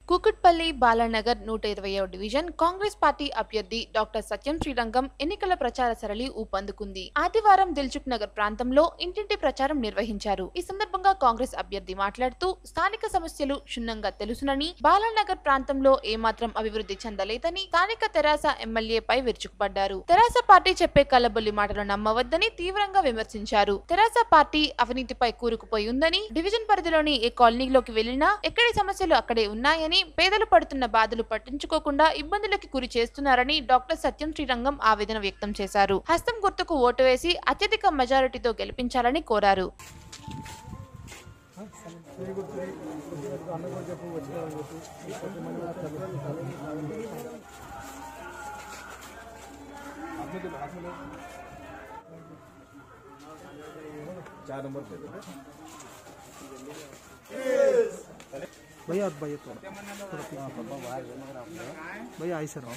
కూకట్పల్లి బాలానగర్ నూట ఇరవై division Congress party అభ్యర్థి డాక్టర్ సత్యం శ్రీరంగం ఎన్నికల ప్రచార సరళి ఊపందుకుంది ఆదివారం దిల్చుక్ నగర్ ప్రాంతంలో ఇంటింటి ప్రచారం నిర్వహించారు ఈ సందర్భంగా కాంగ్రెస్ అభ్యర్థి మాట్లాడుతూ స్థానిక సమస్యలు క్షుణ్ణంగా తెలుసునని బాలానగర్ ప్రాంతంలో ఏమాత్రం అభివృద్ధి చెందలేదని స్థానిక తెరాస ఎమ్మెల్యేపై విరుచుకుపడ్డారు తెరాస పార్టీ చెప్పే కల్లబొల్లి మాటలు నమ్మవద్దని తీవ్రంగా విమర్శించారు తెరాస పార్టీ అవినీతిపై కూరుకుపోయి ఉందని డివిజన్ పరిధిలోని ఏ కాలనీలోకి వెళ్లినా ఎక్కడి సమస్యలు అక్కడే ఉన్నాయని పేదలు పడుతున్న బాధలు పట్టించుకోకుండా ఇబ్బందులకి గురి చేస్తున్నారని డాక్టర్ సత్యం శ్రీరంగం ఆవేదన వ్యక్తం చేశారు హస్తం గుర్తుకు ఓటు వేసి అత్యధిక మెజారిటీతో గెలిపించాలని కోరారు चार नंबर पे भैया आप भैया थोड़ा थोड़ा पीछे भैया आई सर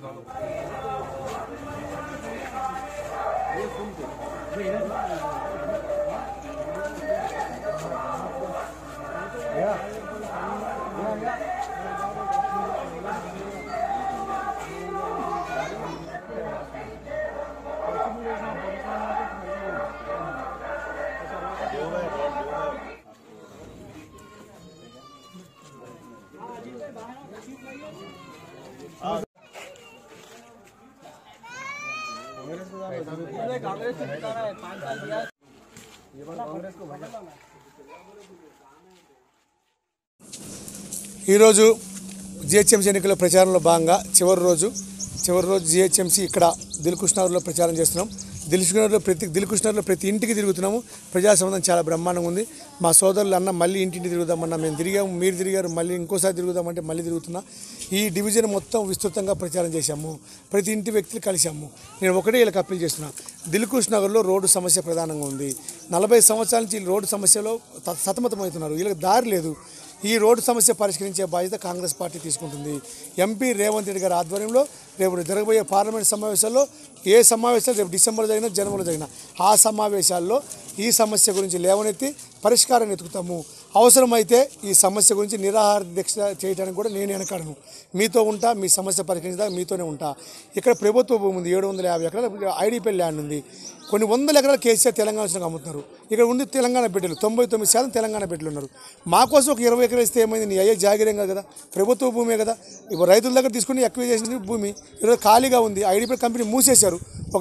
ఈరోజు జిహెచ్ఎంసీ ఎన్నికల ప్రచారంలో భాగంగా చివరి రోజు చివరి రోజు జిహెచ్ఎంసీ ఇక్కడ దిల్కృష్ణారులో ప్రచారం చేస్తున్నాం దిల్కృష్ణారులో ప్రతి దిల్కృష్ణారులో ప్రతి ఇంటికి తిరుగుతున్నాము ప్రజా సంబంధం చాలా బ్రహ్మాండంగా ఉంది మా సోదరులు అన్న మళ్ళీ ఇంటింటి తిరుగుదామన్నా మేము తిరిగాము మీరు తిరిగారు మళ్ళీ ఇంకోసారి తిరుగుదామంటే మళ్ళీ తిరుగుతున్నా ఈ డివిజన్ మొత్తం విస్తృతంగా ప్రచారం చేశాము ప్రతి ఇంటి వ్యక్తులు కలిశాము నేను ఒకటే వీళ్ళకి అప్పీల్ చేస్తున్నా దిల్కుష్ నగర్లో రోడ్డు సమస్య ప్రధానంగా ఉంది నలభై సంవత్సరాల నుంచి ఈ రోడ్డు సమస్యలో త- సతమతమవుతున్నారు వీళ్ళకి దారి లేదు ఈ రోడ్డు సమస్య పరిష్కరించే బాధ్యత కాంగ్రెస్ పార్టీ తీసుకుంటుంది ఎంపీ రేవంత్ రెడ్డి గారి ఆధ్వర్యంలో రేపు జరగబోయే పార్లమెంట్ సమావేశాల్లో ఏ సమావేశాలు రేపు డిసెంబర్ జరిగినా జనవరిలో జరిగిన ఆ సమావేశాల్లో ఈ సమస్య గురించి లేవనెత్తి పరిష్కారం ఎతుకుతాము అవసరమైతే ఈ సమస్య గురించి నిరాహార దీక్ష చేయడానికి కూడా నేను వెనకాడను మీతో ఉంటా మీ సమస్య పరిష్కరించడానికి మీతోనే ఉంటా ఇక్కడ ప్రభుత్వ భూమి ఉంది ఏడు వందల యాభై ఎకరాలు ఐడిపి ల్యాండ్ ఉంది కొన్ని వందల ఎకరాలు కేసీఆర్ తెలంగాణ వచ్చినాక అమ్ముతున్నారు ఇక్కడ ఉండి తెలంగాణ బిడ్డలు తొంభై తొమ్మిది శాతం తెలంగాణ బిడ్డలు ఉన్నారు మా కోసం ఒక ఇరవై ఎకరాలు ఇస్తే ఏమైంది నీ అయ్యే జాగిరేం కాదు కదా ప్రభుత్వ భూమే కదా ఇప్పుడు రైతుల దగ్గర తీసుకుని ఎక్కువ చేసిన భూమి ఈరోజు ఖాళీగా ఉంది ఐడిపి కంపెనీ మూసేశారు ఒక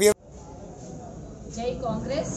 జై కాంగ్రెస్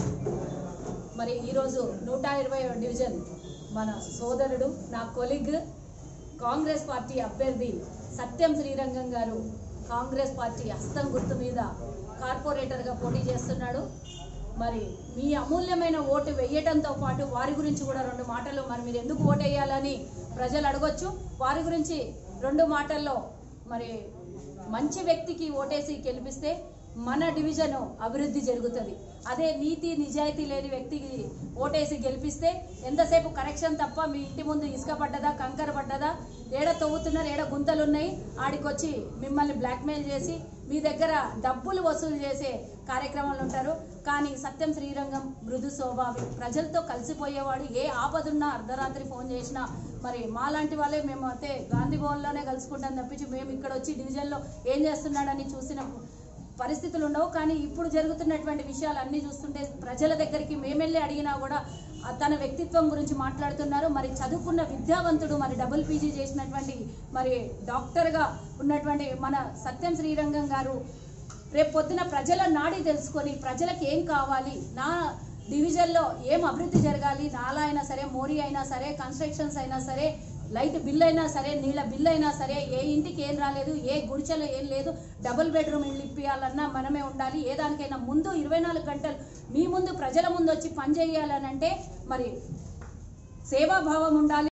మరి ఈరోజు నూట ఇరవై డివిజన్ మన సోదరుడు నా కొలిగ్ కాంగ్రెస్ పార్టీ అభ్యర్థి సత్యం శ్రీరంగం గారు కాంగ్రెస్ పార్టీ హస్తం గుర్తు మీద కార్పొరేటర్గా పోటీ చేస్తున్నాడు మరి మీ అమూల్యమైన ఓటు వేయటంతో పాటు వారి గురించి కూడా రెండు మాటలు మరి మీరు ఎందుకు ఓటు వేయాలని ప్రజలు అడగొచ్చు వారి గురించి రెండు మాటల్లో మరి మంచి వ్యక్తికి ఓటేసి గెలిపిస్తే మన డివిజన్ అభివృద్ధి జరుగుతుంది అదే నీతి నిజాయితీ లేని వ్యక్తికి ఓటేసి గెలిపిస్తే ఎంతసేపు కరెక్షన్ తప్ప మీ ఇంటి ముందు ఇసుక పడ్డదా కంకర పడ్డదా ఏడ తవ్వుతున్నారు ఏడ గుంతలు ఉన్నాయి ఆడికొచ్చి మిమ్మల్ని బ్లాక్మెయిల్ చేసి మీ దగ్గర డబ్బులు వసూలు చేసే కార్యక్రమాలు ఉంటారు కానీ సత్యం శ్రీరంగం మృదు స్వభావి ప్రజలతో కలిసిపోయేవాడు ఏ ఆపదున్నా అర్ధరాత్రి ఫోన్ చేసినా మరి మాలాంటి వాళ్ళే మేము అయితే గాంధీ భవన్లోనే కలుసుకుంటాం తప్పించి మేము ఇక్కడ వచ్చి డివిజన్లో ఏం చేస్తున్నాడని చూసిన పరిస్థితులు ఉండవు కానీ ఇప్పుడు జరుగుతున్నటువంటి విషయాలు అన్నీ చూస్తుంటే ప్రజల దగ్గరికి మేమెళ్ళి అడిగినా కూడా ఆ తన వ్యక్తిత్వం గురించి మాట్లాడుతున్నారు మరి చదువుకున్న విద్యావంతుడు మరి డబుల్ పీజీ చేసినటువంటి మరి డాక్టర్గా ఉన్నటువంటి మన సత్యం శ్రీరంగం గారు రేపు పొద్దున ప్రజల నాడి తెలుసుకొని ప్రజలకు ఏం కావాలి నా డివిజన్లో ఏం అభివృద్ధి జరగాలి నాలా అయినా సరే మోరీ అయినా సరే కన్స్ట్రక్షన్స్ అయినా సరే లైట్ బిల్ అయినా సరే నీళ్ళ బిల్ అయినా సరే ఏ ఇంటికి ఏం రాలేదు ఏ గుడిచెలో ఏం లేదు డబుల్ బెడ్రూమ్ ఇల్లు ఇప్పియాలన్నా మనమే ఉండాలి ఏ దానికైనా ముందు ఇరవై నాలుగు గంటలు మీ ముందు ప్రజల ముందు వచ్చి పని చేయాలనంటే మరి సేవాభావం ఉండాలి